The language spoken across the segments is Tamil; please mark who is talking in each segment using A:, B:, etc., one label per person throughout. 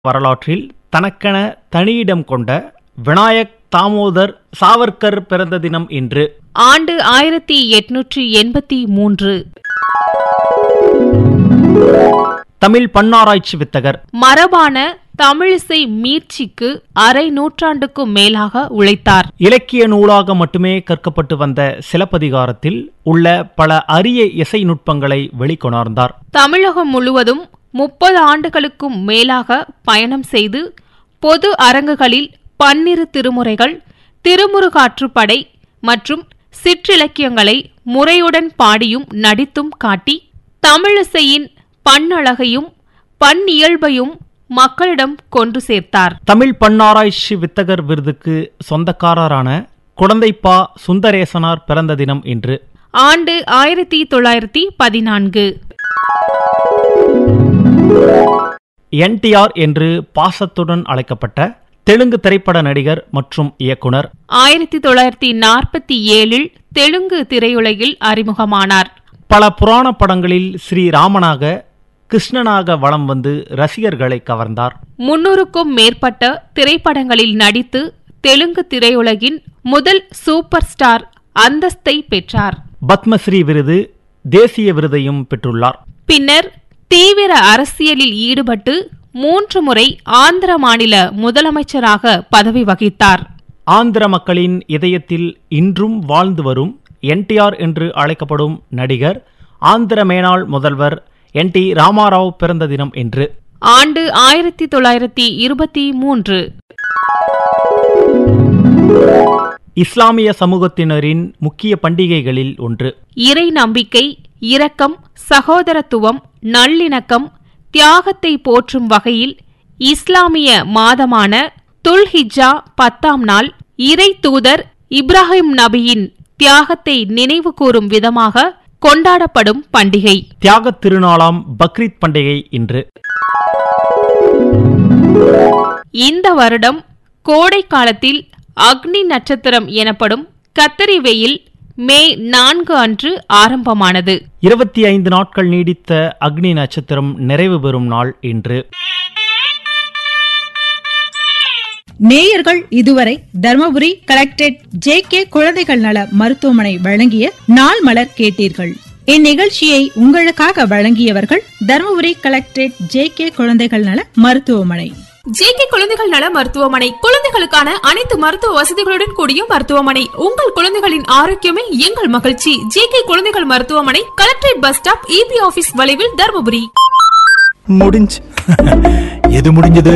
A: வரலாற்றில் தனக்கென தனியிடம் கொண்ட விநாயக் தாமோதர் சாவர்கர் பிறந்த தினம் இன்று
B: ஆண்டு ஆயிரத்தி எட்நூற்றி எண்பத்தி மூன்று
A: தமிழ் பன்னாராய்ச்சி வித்தகர்
B: மரபான தமிழிசை மீட்சிக்கு அரை நூற்றாண்டுக்கும் மேலாக உழைத்தார்
A: இலக்கிய நூலாக மட்டுமே கற்கப்பட்டு வந்த சிலப்பதிகாரத்தில் உள்ள பல அரிய இசை நுட்பங்களை வெளிக்கொணர்ந்தார்
B: தமிழகம் முழுவதும் முப்பது ஆண்டுகளுக்கும் மேலாக பயணம் செய்து பொது அரங்குகளில் பன்னிரு திருமுறைகள் திருமுருகாற்றுப்படை மற்றும் சிற்றிலக்கியங்களை முறையுடன் பாடியும் நடித்தும் காட்டி தமிழிசையின் பன்னழகையும் பன்னியல்பையும் மக்களிடம் கொண்டு சேர்த்தார்
A: தமிழ் பன்னாராய்ச்சி வித்தகர் விருதுக்கு சொந்தக்காரரான குடந்தைப்பா சுந்தரேசனார் பிறந்த தினம் இன்று
B: ஆண்டு ஆயிரத்தி தொள்ளாயிரத்தி பதினான்கு
A: என்டிஆர் என்று பாசத்துடன் அழைக்கப்பட்ட தெலுங்கு திரைப்பட நடிகர் மற்றும் இயக்குனர்
B: ஆயிரத்தி தொள்ளாயிரத்தி நாற்பத்தி ஏழில் தெலுங்கு திரையுலகில் அறிமுகமானார்
A: பல புராண படங்களில் ஸ்ரீராமனாக கிருஷ்ணனாக வலம் வந்து ரசிகர்களை கவர்ந்தார்
B: முன்னூறுக்கும் மேற்பட்ட திரைப்படங்களில் நடித்து தெலுங்கு திரையுலகின் முதல் சூப்பர் ஸ்டார் அந்தஸ்தை பெற்றார்
A: பத்மஸ்ரீ விருது தேசிய விருதையும் பெற்றுள்ளார்
B: பின்னர் தீவிர அரசியலில் ஈடுபட்டு மூன்று முறை ஆந்திர மாநில முதலமைச்சராக பதவி வகித்தார்
A: ஆந்திர மக்களின் இதயத்தில் இன்றும் வாழ்ந்து வரும் என்டிஆர் என்று அழைக்கப்படும் நடிகர் ஆந்திர மேனாள் முதல்வர் என் டி ராமாராவ் பிறந்த தினம் என்று
B: ஆண்டு ஆயிரத்தி தொள்ளாயிரத்தி இருபத்தி மூன்று
A: இஸ்லாமிய சமூகத்தினரின் முக்கிய பண்டிகைகளில் ஒன்று
B: இறை நம்பிக்கை இரக்கம் சகோதரத்துவம் நல்லிணக்கம் தியாகத்தை போற்றும் வகையில் இஸ்லாமிய மாதமான துல்ஹிஜ்ஜா பத்தாம் நாள் இறை தூதர் இப்ராஹிம் நபியின் தியாகத்தை நினைவு கூறும் விதமாக கொண்டாடப்படும் பண்டிகை
A: தியாகத் திருநாளாம் பக்ரீத் பண்டிகை இன்று
B: இந்த வருடம் கோடை காலத்தில் அக்னி நட்சத்திரம் எனப்படும் கத்தரி வெயில் மே நான்கு அன்று ஆரம்பமானது
A: இருபத்தி ஐந்து நாட்கள் நீடித்த அக்னி நட்சத்திரம் நிறைவு பெறும் நாள் இன்று
C: நேயர்கள் இதுவரை தர்மபுரி கலெக்டரேட் ஜே கே குழந்தைகள் நல மருத்துவமனை வழங்கிய நாள் மலர் கேட்டீர்கள் இந்நிகழ்ச்சியை உங்களுக்காக வழங்கியவர்கள் தர்மபுரி கலெக்டரேட் ஜே கே குழந்தைகள் நல மருத்துவமனை
D: ஜேகே குழந்தைகள் நல மருத்துவமனை குழந்தைகளுக்கான அனைத்து மருத்துவ வசதிகளுடன் கூடிய மருத்துவமனை உங்கள் குழந்தைகளின் ஆரோக்கியமே எங்கள் மகிழ்ச்சி ஜேகே குழந்தைகள் மருத்துவமனை collectorate bus stop EB office வளைவில் தருமபுரி
E: முடிஞ்சு எது முடிஞ்சது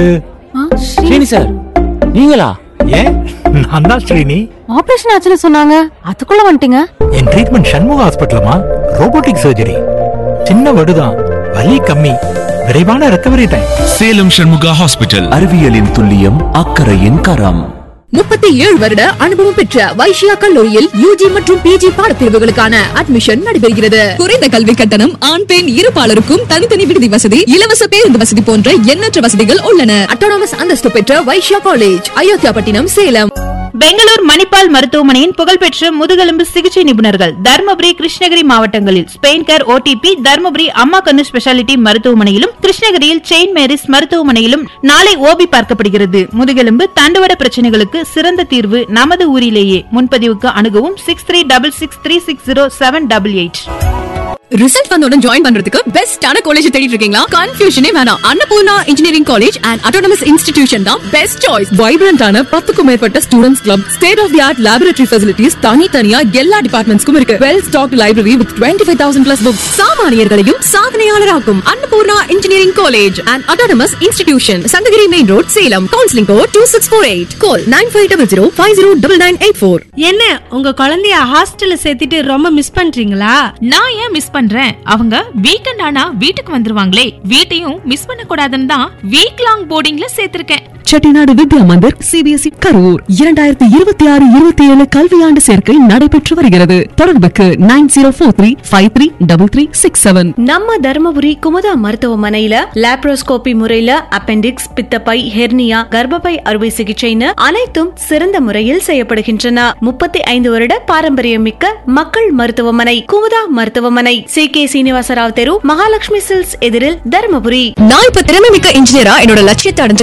F: ஸ்ரீனி சார் நீங்களா
E: ஏன் நான் தான் ஸ்ரீனி
G: ஆபரேஷன் ஆச்சுன்னு சொன்னாங்க அதுக்குள்ள வந்துட்டீங்க
E: என் ட்ரீட்மெண்ட் சண்முக ஹாஸ்பிட்டலமா ரோபோட்டிக் சர்ஜரி சின்ன வடுதான் வலி கம்மி விரைவான recovery time
H: Salem Shanmuga hospital
F: அறிவியலின் துல்லியம் அக்கறையின் கரம்
D: முப்பத்தி ஏழு வருட அனுபவம் பெற்ற வைஷ்யா கல்லூரியில் யூஜி மற்றும் பிஜி பாடப்பிரிவுகளுக்கான அட்மிஷன் நடைபெறுகிறது குறைந்த கல்வி கட்டணம் ஆண் பெண் இருபாலருக்கும் தனித்தனி விடுதி வசதி இலவச பேருந்து வசதி போன்ற எண்ணற்ற வசதிகள் உள்ளன அட்டானமஸ் அந்தஸ்து பெற்ற வைஷ்யா காலேஜ் அயோத்தியாபட்டினம் சேலம்
I: பெங்களூர் மணிப்பால் மருத்துவமனையின் புகழ்பெற்ற முதுகெலும்பு சிகிச்சை நிபுணர்கள் தருமபுரி கிருஷ்ணகிரி மாவட்டங்களில் ஸ்பெயின் கேர் ஓடிபி தருமபுரி அம்மா கண்ணு ஸ்பெஷாலிட்டி மருத்துவமனையிலும் கிருஷ்ணகிரியில் செயின்ட் மேரிஸ் மருத்துவமனையிலும் நாளை ஓபி பார்க்கப்படுகிறது முதுகெலும்பு தண்டுவட பிரச்சனைகளுக்கு சிறந்த தீர்வு நமது ஊரிலேயே முன்பதிவுக்கு அணுகவும் six three double six three six zero seven double eight
D: result வந்தவுடன் ஜாயின் பண்றதுக்கு பெஸ்டான காலேஜ் தேடிட்டு இருக்கீங்களா கன்ஃபியூஷனே வேணாம் Annapoorna engineering college and autonomous institution தான் பெஸ்ட் சாய்ஸ் வைப்ரண்டான பத்துக்கும் மேற்பட்ட students club state of the art laboratory facilities தனித்தனியா எல்லா டிபார்ட்மெண்ட்ஸ்க்கும் இருக்கு well stock library with twenty five thousand plus books சாமானியர்களையும் சாதனையாளராக்கும் Annapoorna engineering college and autonomous institution Sankagiri main road Salem counselling code two six four eight call nine five double zero five zero double nine eight four
G: என்ன உங்க குழந்தைய ஹாஸ்டல்ல சேர்த்துட்டு ரொம்ப மிஸ் பண்றீங்களா
B: நான் ஏன் மிஸ் பண்றேன் அவங்க வீக்கெண்ட் ஆனா வீட்டுக்கு வந்துருவாங்களே வீட்டையும் மிஸ் பண்ண கூடாதுன்னு தான் வீக் லாங் போர்டிங்ல சேர்த்திருக்கேன்
J: செட்டிநாடு வித்யா மந்திர் சிபிஎஸ்இ கரூர் இரண்டாயிரத்தி இருபத்தி ஆறு இருபத்தி ஏழு கல்வியாண்டு சேர்க்கை நடைபெற்று வருகிறது தொடர்புக்கு nine zero four three five three double three six seven
I: நம்ம தருமபுரி குமுதா மருத்துவமனையில லாப்ரோஸ்கோபி முறையில அப்பெண்டிக்ஸ் பித்தப்பை ஹெர்னியா கர்ப்பப்பை அறுவை சிகிச்சைன்னு அனைத்தும் சிறந்த முறையில் செய்யப்படுகின்றன முப்பத்தி ஐந்து வருட பாரம்பரியம் மிக்க மக்கள் மருத்துவமனை குமுதா மருத்துவமனை சி கே சீனிவாசராவ் தெரு மகாலட்சுமி சில்ஸ் எதிரில் தருமபுரி
D: நான் இப்ப திறமை மிக்க இன்ஜினியரா என்னோட லட்சியத்தை அடைஞ்சிருக்கேன்